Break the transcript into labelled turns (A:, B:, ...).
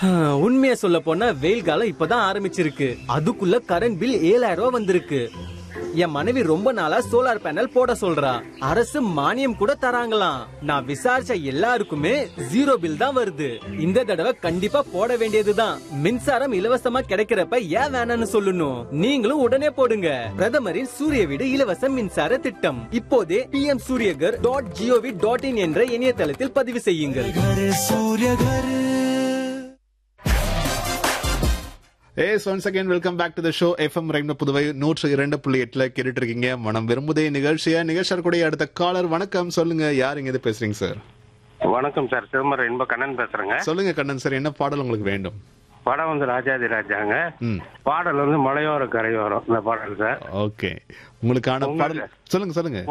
A: உண்மையை சொல்ல போனா வெயில் காலம் இப்பதான் ஆரம்பிச்சிருக்கு அதுக்குள்ள கரண்ட் பில் ஏழாயிரம் ரூபாய் வந்திருக்கு என் மனைவி ரொம்ப நாளா சோலார் பேனல் போட சொல்றா அரசு மானியம் கூட தராங்களாம் நான் விசாரிச்ச எல்லாருக்குமே ஜீரோ பில் தான் வருது இந்த தடவை கண்டிப்பா போட வேண்டியதுதான் மின்சாரம் இலவசமா கிடைக்கிறப்ப ஏன் வேணாம்னு சொல்லணும் நீங்களும் உடனே போடுங்க பிரதமரின் சூரிய வீடு இலவச மின்சார திட்டம் இப்போதே PM Suryaghar dot GOV dot in என்ற இணையதளத்தில் பதிவு செய்யுங்கள்
B: as once again welcome back to the show FM ரெண்டு புதுவை நூற்று இரண்டு புள்ளி எட்டுல கேட்டுட்டு இருக்கீங்க மனம் விரும்புதே நிகழ்ச்சியா நிகழ்ச்சியார் கூட அடுத்த காலர் வணக்கம் சொல்லுங்க யார் இங்க இருந்து பேசுறீங்க சார்
C: வணக்கம் சார் சிதம்பரம் இன்ப கண்ணன் பேசுறேங்க
B: சொல்லுங்க கண்ணன் சார் என்ன பாடல் உங்களுக்கு வேண்டும்
C: படம் வந்து ராஜாதி ராஜாங்க
B: ம்
C: பாடல் வந்து மலையோர கரையோரம் இந்த பாடல் சார்
B: ஓகே உங்களுக்கான பாடல் சொல்லுங்க சொல்லுங்க